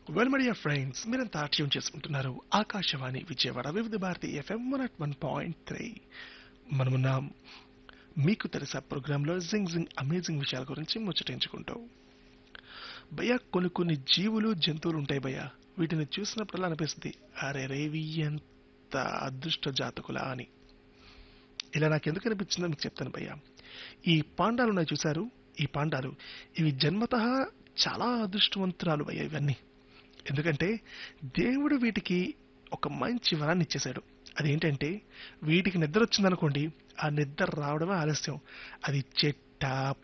well మడియా friends మీరంతా tune చేసుకుంటున్నారు Akashvani Vijayawada Vividh Bharati FM one at one point three మనమున్నాం మీకు తెలుసా ప్రోగ్రాంలో జింగ్ జింగ్ అమేజింగ్ విషయాల గురించి ముచ్చటించుకుంటాం భయ కొన్ని కొన్ని జీవులు జంతువులు ఉంటాయి భయ వీటిని చూసినప్పుడల్లా అనిపిస్తుంది అరే రేవి ఎంత అదృష్ట జాతకులా అని ఇలా నాకు ఎందుకు అనిపించిందో మీకు చెప్తాను భయ్య ఈ పాండాలు ఉన్నాయి చూశారు ఈ పాండాలు ఇవి జన్మత చాలా అదృష్టవంతురాలు భయ్య ఇవన్నీ ఎందుకంటే దేవుడు వీటికి ఒక మంచి వరాన్ని ఇచ్చేశాడు అదేంటంటే వీటికి నిద్ర వచ్చిందనుకోండి ఆ నిద్ర రావడమే ఆలస్యం అది చెట్ట